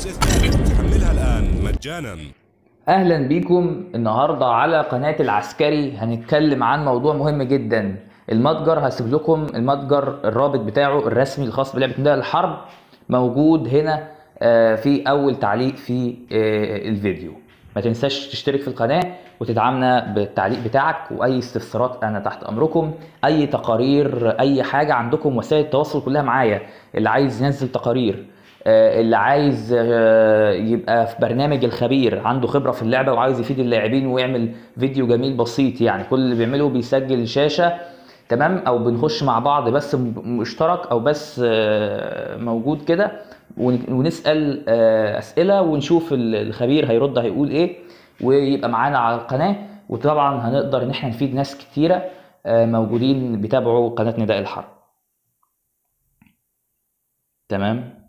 اس اس حملها الآن مجانا اهلا بيكم النهارده على قناه العسكري هنتكلم عن موضوع مهم جدا المتجر هسيب لكم المتجر الرابط بتاعه الرسمي الخاص بلعبه نداء الحرب موجود هنا آه، في اول تعليق في آه، الفيديو ما تنساش تشترك في القناه وتدعمنا بالتعليق بتاعك واي استفسارات انا تحت امركم اي تقارير اي حاجه عندكم وسائل التواصل كلها معايا اللي عايز ينزل تقارير آه، اللي عايز آه، يبقى في برنامج الخبير عنده خبره في اللعبه وعايز يفيد اللاعبين ويعمل فيديو جميل بسيط يعني كل اللي بيعمله بيسجل شاشه تمام او بنخش مع بعض بس م- مشترك او بس آه، موجود كده ون- ونسال آه، اسئله ونشوف ال- الخبير هيرد هيقول ايه ويبقى معانا على القناه وطبعا هنقدر ان احنا نفيد ناس كتيره آه، موجودين بيتابعوا قناه نداء الحرب تمام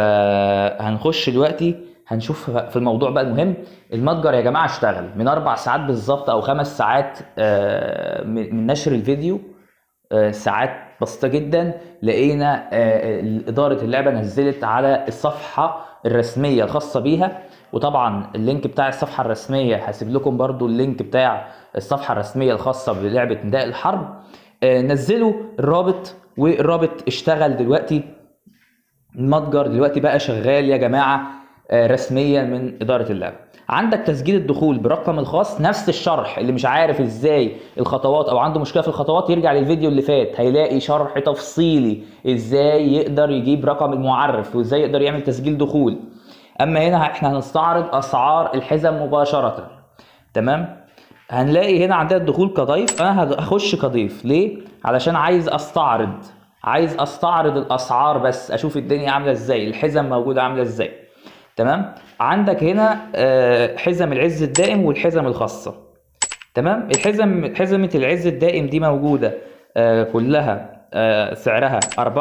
فهنخش دلوقتي هنشوف في الموضوع بقى المهم المتجر يا جماعه اشتغل من اربع ساعات بالظبط او خمس ساعات آه، من من نشر الفيديو آه، ساعات بسيطه جدا لقينا آه، اداره اللعبه نزلت على الصفحه الرسميه الخاصه بيها وطبعا اللينك بتاع الصفحه الرسميه هسيب لكم برضو اللينك بتاع الصفحه الرسميه الخاصه بلعبه نداء الحرب آه، نزلوا الرابط والرابط اشتغل دلوقتي المتجر دلوقتي بقى شغال يا جماعه آه، رسميا من اداره اللعبه عندك تسجيل الدخول برقم الخاص نفس الشرح اللي مش عارف ازاي الخطوات او عنده مشكله في الخطوات يرجع للفيديو اللي فات هيلاقي شرح تفصيلي ازاي يقدر يجيب رقم المعرف وازاي يقدر يعمل تسجيل دخول اما هنا احنا هنستعرض اسعار الحزم مباشره تمام هنلاقي هنا عندنا الدخول كضيف انا هخش كضيف ليه علشان عايز استعرض عايز استعرض الاسعار بس اشوف الدنيا عامله ازاي الحزم موجوده عامله ازاي تمام عندك هنا آه، حزم العز الدائم والحزم الخاصه تمام الحزم حزمه العز الدائم دي موجوده آه، كلها آه، سعرها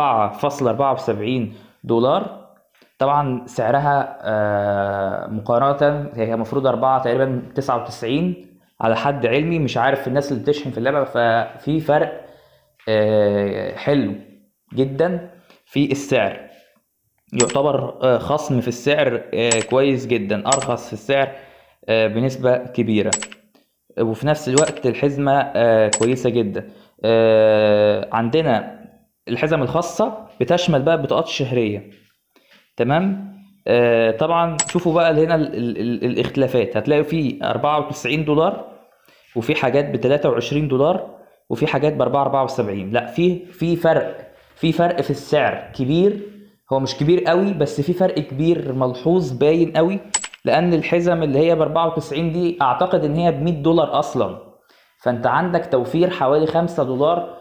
4.74 دولار طبعا سعرها آه، مقارنة هي المفروض أربعة تقريبا تسعة وتسعين على حد علمي مش عارف الناس اللي بتشحن في اللعبة ففي فرق آه، حلو جدا في السعر يعتبر آه، خصم في السعر آه، كويس جدا أرخص في السعر آه، بنسبة كبيرة وفي نفس الوقت الحزمة آه، كويسة جدا آه، عندنا الحزم الخاصة بتشمل بقى البطاقات الشهرية تمام آه طبعا شوفوا بقى هنا ال ال ال الاختلافات هتلاقوا في 94 دولار وفي حاجات ب 23 دولار وفي حاجات ب 4 74 لا في في فرق في فرق في السعر كبير هو مش كبير قوي بس في فرق كبير ملحوظ باين قوي لان الحزم اللي هي ب 94 دي اعتقد ان هي ب 100 دولار اصلا فانت عندك توفير حوالي 5 دولار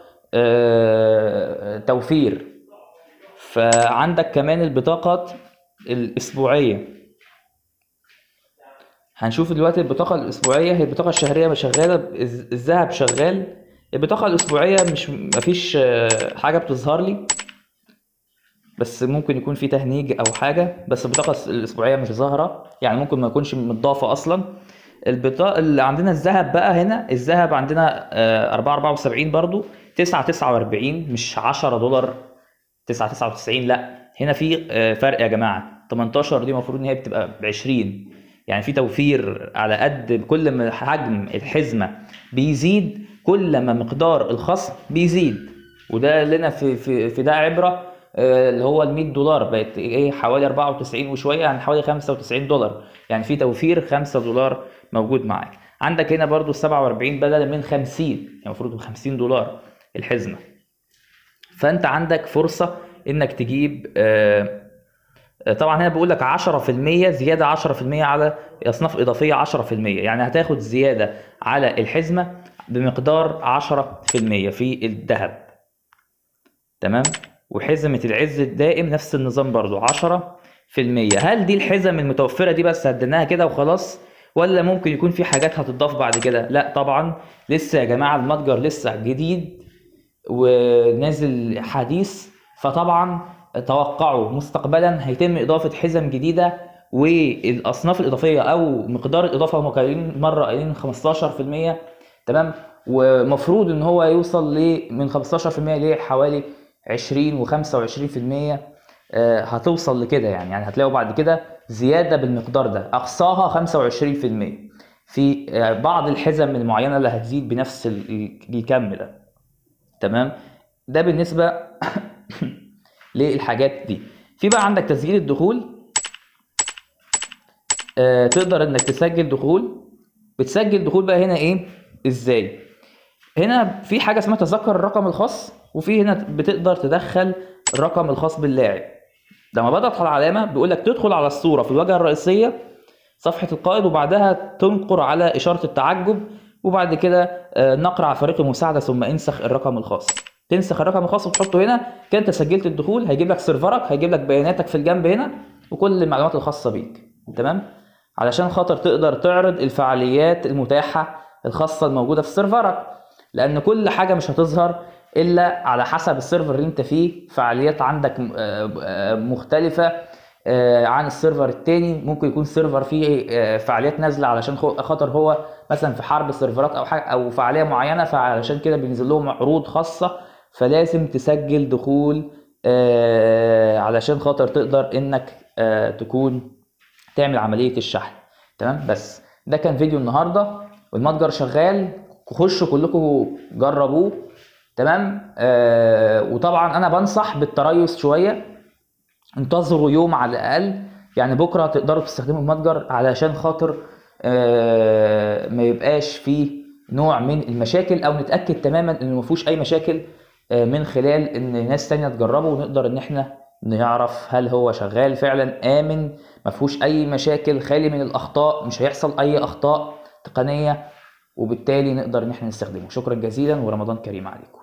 آه توفير فعندك كمان البطاقات الأسبوعية هنشوف دلوقتي البطاقة الأسبوعية هي البطاقة الشهرية مش شغالة الز- الذهب شغال البطاقة الأسبوعية مش مفيش آه، حاجة بتظهر لي بس ممكن يكون في تهنيج أو حاجة بس البطاقة الأسبوعية مش ظاهرة يعني ممكن ما يكونش متضافة أصلا البطاقة اللي عندنا الذهب بقى هنا الذهب عندنا آه، 4 74 برضو 9 49 مش 10 دولار 9 99 لا هنا في آه، فرق يا جماعه 18 دي المفروض ان هي بتبقى ب 20 يعني في توفير على قد كل ما حجم الحزمه بيزيد كل ما مقدار الخصم بيزيد وده لنا في في في ده عبره آه، اللي هو ال 100 دولار بقت ايه حوالي 94 وشويه يعني حوالي 95 دولار يعني في توفير 5 دولار موجود معاك عندك هنا برضو 47 بدلا من 50 يعني المفروض ب 50 دولار الحزمه فانت عندك فرصه انك تجيب آه، آه، طبعا هنا بقول لك 10% زياده 10% على اصناف اضافيه 10% يعني هتاخد زياده على الحزمه بمقدار 10% في الذهب تمام وحزمه العز الدائم نفس النظام برضو 10% هل دي الحزم المتوفره دي بس هديناها كده وخلاص ولا ممكن يكون في حاجات هتضاف بعد كده لا طبعا لسه يا جماعه المتجر لسه جديد ونازل حديث فطبعا توقعوا مستقبلا هيتم اضافه حزم جديده والاصناف الاضافيه او مقدار الاضافه هم قايلين مره قايلين 15% تمام ومفروض ان هو يوصل ل من 15% لحوالي 20 و25% آه، هتوصل لكده يعني يعني هتلاقوا بعد كده زياده بالمقدار ده اقصاها 25% في آه، بعض الحزم المعينه اللي هتزيد بنفس ال- ال- الكم ده تمام ده بالنسبه للحاجات دي في بقى عندك تسجيل الدخول آه، تقدر انك تسجل دخول بتسجل دخول بقى هنا ايه ازاي هنا في حاجه اسمها تذكر الرقم الخاص وفي هنا بتقدر تدخل الرقم الخاص باللاعب لما بضغط على العلامه بيقول لك تدخل على الصوره في الواجهه الرئيسيه صفحه القائد وبعدها تنقر على اشاره التعجب وبعد كده آه، نقر على فريق المساعده ثم انسخ الرقم الخاص تنسخ الرقم الخاص وتحطه هنا كده انت سجلت الدخول هيجيب لك سيرفرك هيجيب لك بياناتك في الجنب هنا وكل المعلومات الخاصه بيك تمام علشان خاطر تقدر تعرض الفعاليات المتاحه الخاصه الموجوده في سيرفرك لان كل حاجه مش هتظهر الا على حسب السيرفر اللي انت فيه فعاليات عندك م- آه، آه، مختلفه آه، عن السيرفر التاني ممكن يكون سيرفر فيه آه، فعاليات نازله علشان خو- خاطر هو مثلا في حرب سيرفرات او حاجه او فعاليه معينه فعلشان كده بينزل لهم عروض خاصه فلازم تسجل دخول آه، علشان خاطر تقدر انك آه، تكون تعمل عمليه الشحن تمام بس ده كان فيديو النهارده والمتجر شغال خشوا كلكم جربوه تمام آه وطبعا انا بنصح بالتريث شويه انتظروا يوم على الاقل يعني بكره تقدروا تستخدموا المتجر علشان خاطر آه ما يبقاش فيه نوع من المشاكل او نتاكد تماما ان ما فيهوش اي مشاكل آه من خلال ان ناس تانية تجربه ونقدر ان احنا نعرف هل هو شغال فعلا امن ما فيهوش اي مشاكل خالي من الاخطاء مش هيحصل اي اخطاء تقنيه وبالتالي نقدر ان احنا نستخدمه شكرا جزيلا ورمضان كريم عليكم